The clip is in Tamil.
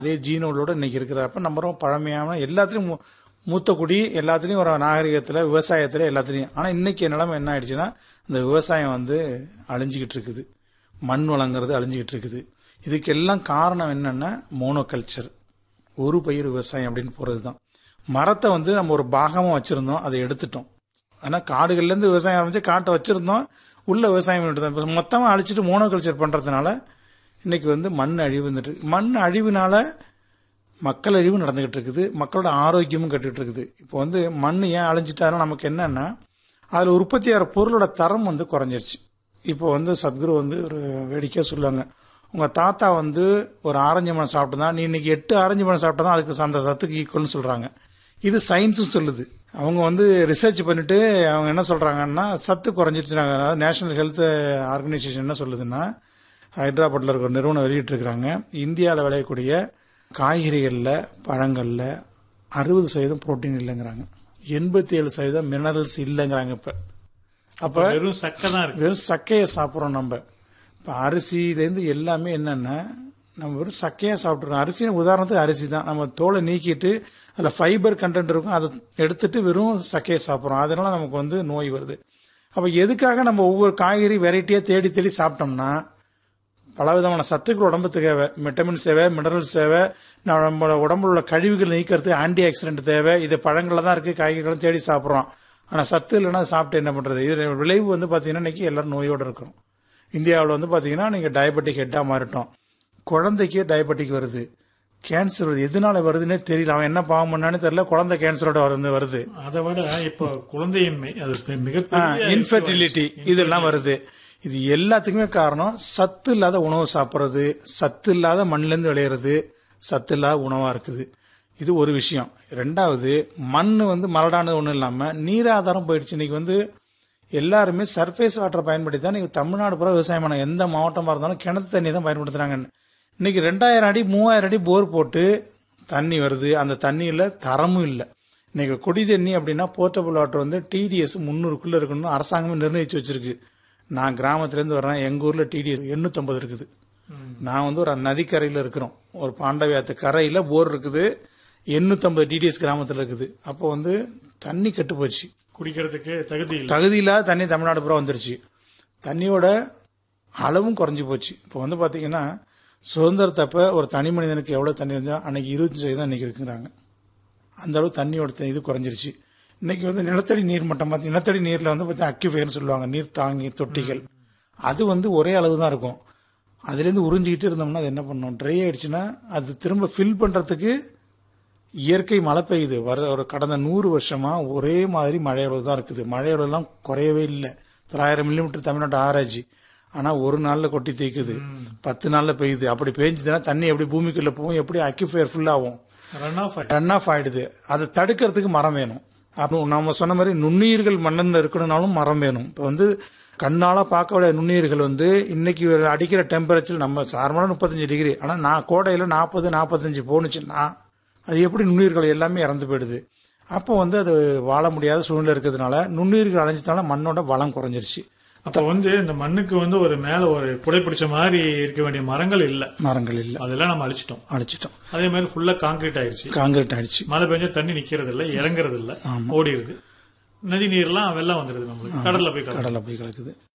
அதே ஜீனோலோட இன்னைக்கு இருக்கிறப்ப நம்ம ரொம்ப பழமையான எல்லாத்துலயும் மூ- மூத்த குடி எல்லாத்துலயும் ஒரு நாகரிகத்துல விவசாயத்துல எல்லாத்துலயும் ஆனா இன்னைக்கு நிலைமை என்ன ஆயிடுச்சுன்னா இந்த விவசாயம் வந்து அழிஞ்சுக்கிட்டு இருக்குது மண் வளங்கிறது அழிஞ்சுக்கிட்டு இருக்குது இதுக்கெல்லாம் காரணம் என்னன்னா மோனோகல்ச்சர் ஒரு பயிர் விவசாயம் அப்படின்னு போறது தான் மரத்தை வந்து நம்ம ஒரு பாகமா வச்சிருந்தோம் அதை எடுத்துட்டோம் ஆனா காடுகள்ல இருந்து விவசாயம் ஆரம்பிச்சு காட்டை வச்சிருந்தோம் உள்ள விவசாயம் பண்ணிட்டு தான். இப்ப மொத்தமா அழிச்சிட்டு மோனோகல்ச்சர் பண்றதுனால இன்னைக்கு வந்து மண் அழிவு வந்துட்டு இருக்கு. மண் அழிவுனால மக்கள் அழிவு நடந்துகிட்டு இருக்குது மக்களோட ஆரோக்கியமும் கட்டுட்டு இருக்குது இப்போ வந்து மண் ஏன் அழிஞ்சிட்டாருன்னா நமக்கு என்னன்னா அதில் உற்பத்தி ஆகிற பொருளோட தரம் வந்து குறைஞ்சிருச்சு இப்போ வந்து சத்குரு வந்து ஒரு வேடிக்கையாக சொல்லுவாங்க உங்கள் தாத்தா வந்து ஒரு ஆரஞ்சு பழம் சாப்பிட்டு தான் நீ இன்னைக்கு எட்டு ஆரஞ்சு பழம் சாப்பிட்டா தான் அதுக்கு அந்த சத்துக்கு ஈக்குவல்னு சொல்கிறாங்க இது சயின்ஸும் சொல்லுது அவங்க வந்து ரிசர்ச் பண்ணிட்டு அவங்க என்ன சொல்கிறாங்கன்னா சத்து குறைஞ்சிருச்சுனாங்க அதாவது நேஷனல் ஹெல்த் ஆர்கனைசேஷன் என்ன சொல்லுதுன்னா ஹைதராபாத்தில் இருக்கிற நிறுவனம் வெளியிட்டிருக்கிறாங்க இந்தியாவில் விளையக்கூடிய காய்கறிகளில் பழங்களில் அறுபது சதவீதம் புரோட்டீன் இல்லைங்கிறாங்க எண்பத்தி ஏழு சதவீதம் மினரல்ஸ் இல்லைங்கிறாங்க இப்போ அப்போ வெறும் சக்கை தான் இருக்கு வெறும் சக்கையை சாப்பிட்றோம் நம்ம இப்போ அரிசியிலேருந்து எல்லாமே என்னென்னா நம்ம வெறும் சக்கையாக சாப்பிட்றோம் அரிசி உதாரணத்துக்கு அரிசி தான் நம்ம தோலை நீக்கிட்டு அதில் ஃபைபர் கண்டென்ட் இருக்கும் அதை எடுத்துட்டு வெறும் சக்கையை சாப்பிட்றோம் அதனால நமக்கு வந்து நோய் வருது அப்போ எதுக்காக நம்ம ஒவ்வொரு காய்கறி வெரைட்டியாக தேடி தேடி சாப்பிட்டோம்னா பலவிதமான சத்துக்கள் உடம்புக்கு தேவை விட்டமின்ஸ் தேவை மினரல்ஸ் தேவை நம்ம உடம்புல உள்ள கழிவுகள் நீக்கிறதுக்கு ஆன்டி ஆக்சிடென்ட் தேவை இது பழங்கள்ல தான் இருக்கு காய்கறிகளும் தேடி சாப்பிட்றோம் ஆனால் சத்து இல்லைன்னா அதை சாப்பிட்டு என்ன பண்றது இது விளைவு வந்து பார்த்தீங்கன்னா இன்னைக்கு எல்லாரும் நோயோடு இருக்கிறோம் இந்தியாவில் வந்து பார்த்தீங்கன்னா நீங்கள் டயபெட்டிக் ஹெட்டாக மாறிட்டோம் குழந்தைக்கு டயபெட்டிக் வருது கேன்சர் வருது எதனால வருதுன்னே தெரியல அவன் என்ன பாவம் பண்ணான்னு தெரியல குழந்தை கேன்சரோட வந்து வருது அதை விட இப்போ குழந்தையின்மை அது பெ- மிகப்பெரிய இன்ஃபர்டிலிட்டி இதெல்லாம் வருது இது எல்லாத்துக்குமே காரணம் சத்து இல்லாத உணவு சாப்பிட்றது சத்து இல்லாத மண்ணிலேருந்து விளையிறது சத்து இல்லாத உணவா இருக்குது இது ஒரு விஷயம் ரெண்டாவது மண் வந்து மலடானது ஒன்றும் இல்லாமல் நீராதாரம் போயிடுச்சு இன்னைக்கு வந்து எல்லாருமே சர்ஃபேஸ் வாட்டரை பயன்படுத்தி தான் இன்னைக்கு தமிழ்நாடு பூரா விவசாயம் பண்ண எந்த மாவட்டமாக இருந்தாலும் கிணத்து தண்ணி தான் பயன்படுத்துறாங்க இன்னைக்கு ரெண்டாயிரம் அடி மூவாயிரம் அடி போர் போட்டு தண்ணி வருது அந்த தண்ணியில் தரமும் இல்லை இன்னைக்கு குடி தண்ணி அப்படின்னா போர்ட்டபிள் வாட்டர் வந்து டிடிஎஸ் முந்நூறுக்குள்ள இருக்கணும்னு அரசாங்கமே நிர்ணயிச்சு வச்சிருக்கு நான் கிராமத்துலேருந்து வர்றேன் எங்கள் ஊரில் டிடிஎஸ் எண்ணூற்றம்பது இருக்குது நான் வந்து ஒரு நதிக்கரையில் இருக்கிறோம் ஒரு பாண்டவியாத்து கரையில் போர் இருக்குது எண்ணூற்றம்பது டிடிஎஸ் கிராமத்தில் இருக்குது அப்போ வந்து தண்ணி கெட்டு போச்சு குடிக்கிறதுக்கு தகுதி இல்லை தகுதியில்லாத தண்ணி தமிழ்நாடு பூரா வந்துருச்சு தண்ணியோட அளவும் குறைஞ்சி போச்சு இப்போ வந்து பார்த்தீங்கன்னா சுதந்திரத்தப்ப ஒரு தனி மனிதனுக்கு எவ்வளோ தண்ணி இருந்தால் அன்னைக்கு இருபத்தஞ்சு சதவீதம் இன்னைக்கு இருக்குங்கிறாங்க அந்த அளவு தண்ணியோட த- இது குறைஞ்சிருச்சு இன்னைக்கு வந்து நிலத்தடி நீர் மட்டம் பார்த்து நிலத்தடி நீரில் வந்து பார்த்தீங்கன்னா அக்யூஃபயர்னு சொல்லுவாங்க நீர் தாங்கி தொட்டிகள் அது வந்து ஒரே அளவு தான் இருக்கும் அதுலேருந்து உறிஞ்சிக்கிட்டு இருந்தோம்னா அது என்ன பண்ணும் ட்ரை ஆயிடுச்சுன்னா அது திரும்ப ஃபில் பண்ணுறதுக்கு இயற்கை மழை பெய்யுது வர ஒரு கடந்த நூறு வருஷமா ஒரே மாதிரி மழையளவு தான் இருக்குது மழையளவுலாம் குறையவே இல்லை தொள்ளாயிரம் மில்லிமீட்டர் தமிழ்நாட்டு ஆராய்ச்சி ஆனா ஒரு நாள்ல கொட்டி தேய்க்குது பத்து நாள்ல பெய்யுது அப்படி பெய்ஞ்சுதுன்னா தண்ணி எப்படி பூமிக்குள்ள போகும் எப்படி அக்யூஃபயர் ஃபுல் ஆகும் ரன் ஆஃப் ரன் ஆஃப் ஆயிடுது அதை தடுக்கிறதுக்கு மரம் வேணும் அப்போ நம்ம சொன்ன மாதிரி நுண்ணுயிர்கள் மண்ணில் இருக்கணும்னாலும் மரம் வேணும் இப்போ வந்து கண்ணால பார்க்கக்கூடிய நுண்ணுயிர்கள் வந்து இன்னைக்கு அடிக்கிற டெம்பரேச்சர் நம்ம சாதாரண முப்பத்தஞ்சு டிகிரி ஆனால் நான் கோடையில் நாற்பது நாற்பத்தஞ்சு போணுச்சுன்னா அது எப்படி நுண்ணுயிர்கள் எல்லாமே இறந்து போயிடுது அப்போ வந்து அது வாழ முடியாத சூழ்நிலை இருக்கிறதுனால நுண்ணுயிர்கள் அழிஞ்சதுனால மண்ணோட வளம் குறைஞ்சிருச்சு அப்ப வந்து இந்த மண்ணுக்கு வந்து ஒரு மேல ஒரு குடை பிடிச்ச மாதிரி இருக்க வேண்டிய மரங்கள் இல்ல மரங்கள் இல்லை அதெல்லாம் நம்ம அழிச்சிட்டோம் அழிச்சிட்டோம் அதே மாதிரி ஃபுல்லா காங்கிரீட் ஆயிருச்சு காங்கிரீட் ஆயிடுச்சு மழை பெஞ்சா தண்ணி நிக்கிறது இல்ல இறங்குறது இல்ல ஓடிடுது நதி நீர்லாம் வெள்ளம் வந்துருது நம்மளுக்கு கடல்ல போய் கலக்குது. கடலை போய் கிடக்குது